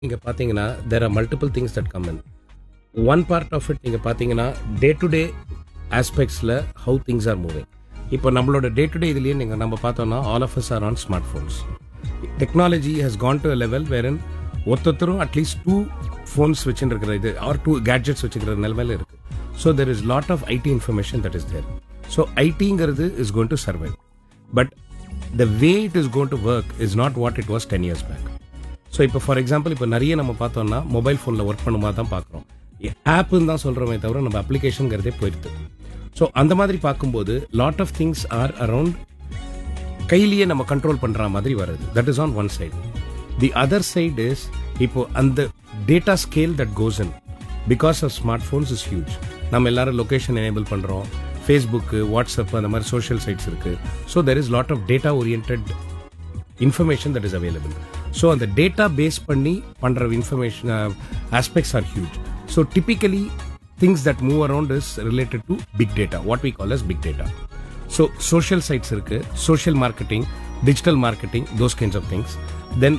நீங்க பாத்தீங்கன்னா there are multiple things that come in one part of it நீங்க பாத்தீங்கன்னா டே டு டே ஆஸ்பெக்ட்ஸ்ல ஹவு திங்ஸ் ஆர் மூவிங் இப்போ நம்மளோட டே டு டே இதுலயே நீங்க நம்ம பார்த்தோம்னா all of us are on smartphones technology has gone to level வேறன் ஒருத்தரும் அட்லீஸ்ட் டூ ஃபோன்ஸ் வச்சுருக்கிற இது ஆர் டூ கேட்ஜெட்ஸ் வச்சுக்கிற நிலைமையில இருக்கு so there is lot of IT information that is there so ஐடிங்கிறது is going to survive but the way it is going to work is not what it was ten years back so இப்போ for example இப்போ நிறைய நம்ம பார்த்தோம்னா mobile ஃபோனில் work பண்ணுமா தான் பார்க்குறோம் ஆப்புன்னு தான் சொல்கிறோமே தவிர நம்ம அப்ளிகேஷனுங்கிறதே போயிடுது ஸோ அந்த மாதிரி பார்க்கும்போது lot of things are around கையிலேயே நம்ம கண்ட்ரோல் பண்ணுற மாதிரி வருது that is on one side the other side is இப்போ அந்த data scale that goes in because of smartphones is huge நம்ம எல்லாரும் லொகேஷன் எனேபிள் பண்ணுறோம் ஃபேஸ்புக்கு வாட்ஸ்அப் அந்த மாதிரி சோஷியல் சைட்ஸ் இருக்கு so there is lot of data oriented information that is available so அந்த database பண்ணி பண்ணுற information aspects are huge so typically things that move around is related to big data what we call as big data so social sites இருக்கு social marketing digital marketing those kinds of things then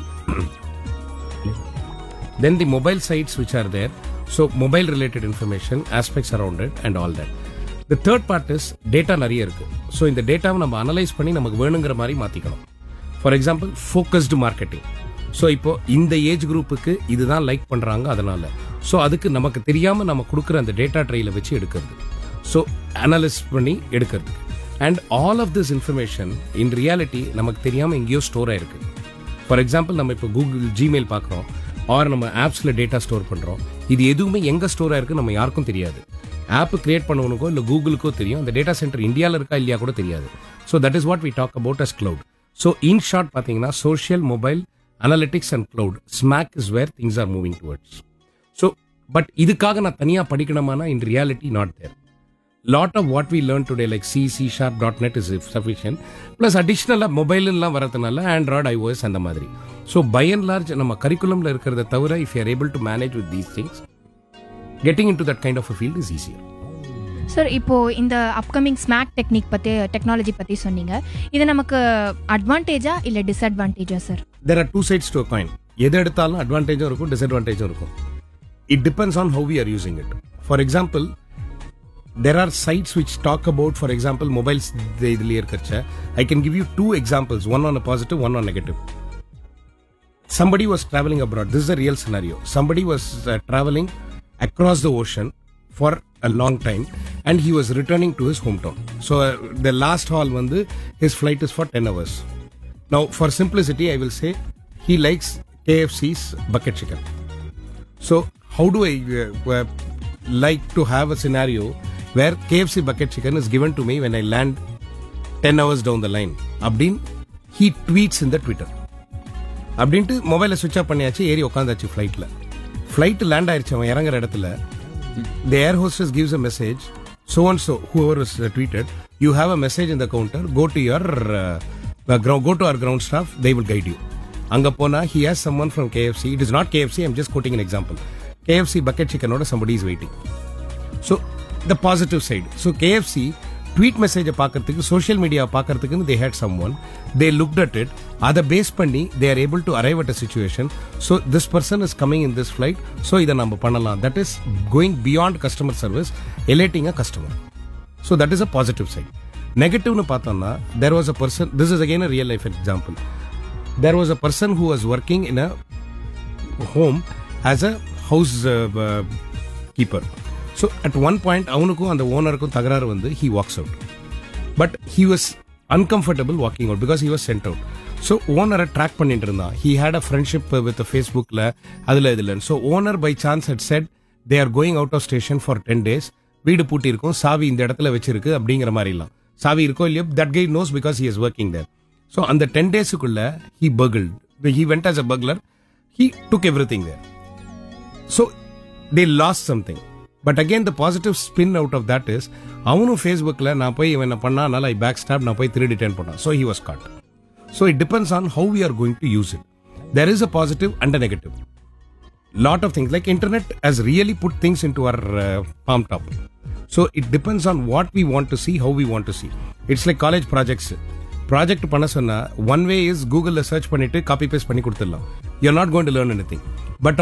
then the mobile sites which are there so mobile related information aspects around it and all that the third part is data நிறைய இருக்கு so இந்த டேட்டாவை நம்ம analyse பண்ணி நமக்கு வேணுங்கிற மாதிரி மாத்திக்கணும் for example focused marketing so இப்போ இந்த ஏஜ் குரூப்புக்கு இதுதான் லைக் பண்றாங்க அதனால ஸோ அதுக்கு நமக்கு தெரியாம நம்ம கொடுக்குற அந்த டேட்டா ட்ரைல வச்சு எடுக்கிறது ஸோ அனலைஸ் பண்ணி எடுக்கிறது and all of this information in reality நமக்கு தெரியாம எங்கேயோ ஸ்டோர் ஆயிருக்கு ஃபார் எக்ஸாம்பிள் நம்ம இப்போ கூகுள் ஜிமெயில் பார்க்குறோம் ஆர் நம்ம ஆப்ஸில் டேட்டா ஸ்டோர் பண்ணுறோம் இது எதுவுமே எங்கே ஸ்டோர் ஆயிருக்கு நம்ம யாருக்கும் தெரியாது ஆப் கிரியேட் பண்ணவனுக்கோ இல்லை கூகுளுக்கோ தெரியும் அந்த டேட்டா சென்டர் இந்தியாவில் இருக்கா இல்லையா கூட தெரியாது so that is what we talk about as cloud so in short பார்த்தீங்கன்னா social mobile analytics and cloud SMAC is where things are moving towards so but இதுக்காக நான் தனியாக படிக்கணுமானா in reality not there lot of what we learn today like C C sharp dot net is sufficient plus அடிஷ்னலாக மொபைல்லாம் வரதுனால Android iOS அந்த மாதிரி so by and large நம்ம கரிக்குலமில் இருக்கிறத தவிர if you're able to manage with these things getting into that kind of a field is easier sir இப்போ இந்த அப்கமிங் ஸ்மாக் டெக்னிக் பற்றி டெக்னாலஜி பற்றி சொன்னீங்க இது நமக்கு அட்வான்டேஜா இல்லை டிஸ்அட்வான்டேஜா sir there are two sides to coin எது எடுத்தாலும் அட்வான்டேஜும் இருக்கும் டிஸ்அட்வான்டேஜும் இருக்கும் it depends on how we are using it for example there are sites which talk about for example mobiles இதுலயே இருக்கச்ச i can give you two examples one on a positive one on negative somebody was traveling abroad this is a real scenario somebody was uh, traveling across the ocean for a long time and he was returning to his hometown so uh, the last haul வந்து his flight is for 10 hours now for simplicity i will say he likes kfc's bucket chicken so how do I uh, uh, like to have a scenario where KFC bucket chicken is given to me when I land 10 hours down the line? Abdin, he tweets in the Twitter. அப்படின்ட்டு மொபைலை switch off பண்ணியாச்சு ஏறி உட்காந்தாச்சு ஃப்ளைட்டில் flight land ஆயிடுச்சு அவன் இறங்குற இடத்துல the air hostess gives a message so and so whoever is uh, tweeted you have a message in the counter go to your uh, uh, ground, go to our ground staff they will guide you அங்க போனா he has someone from KFC it is not KFC I'm just quoting an example KFC bucket chicken ஓட somebody is waiting so the positive side so KFC tweet மெசேஜை பார்க்கறதுக்கு social media பார்க்கறதுக்குன்னு they had someone they looked at it அதை base பண்ணி they are able to arrive at a situation so this person is coming in this flight so இதை நம்ம பண்ணலாம் that is going beyond customer service elating a customer so that is a positive side நெகட்டிவ்னு பார்த்தோம்னா there was a person this is again a real life example there was a person who was working in a home as a housekeeper so at one point அவனுக்கும் அந்த ஓனருக்கும் தகராறு வந்து he walks out but he was uncomfortable walking out because he was sent out so ஓனரை track பண்ணிட்டு இருந்தான் he had a friendship with ஃபேஸ்புக்கில் அதில் இதில் so owner by chance had said they are going out of station for ten days வீடு பூட்டி இருக்கும் சாவி இந்த இடத்துல வச்சிருக்கு அப்படிங்கிற மாதிரிலாம் சாவி இருக்கோ இல்லையோ that guy knows because he is working there so அந்த டென் டேஸுக்குள்ள he burgled he went as a burglar he took everything there so they lost something but again the positive spin out of that is அவனும் ஃபேஸ்புக்கில் நான் போய் இவன் என்ன பண்ணா அதனால ஐ பேக் ஸ்டாப் நான் போய் திருடிட்டேன் போனான் so he was caught so it depends on how we are going to use it there is a positive and a negative lot of things like internet has really put things into our uh, palm top so it depends on what we want to see how we want to see it's like college projects project பண்ண சொன்னா one way is கூகுளில் search பண்ணிட்டு copy paste பண்ணி கொடுத்துடலாம் you're not going to learn any thing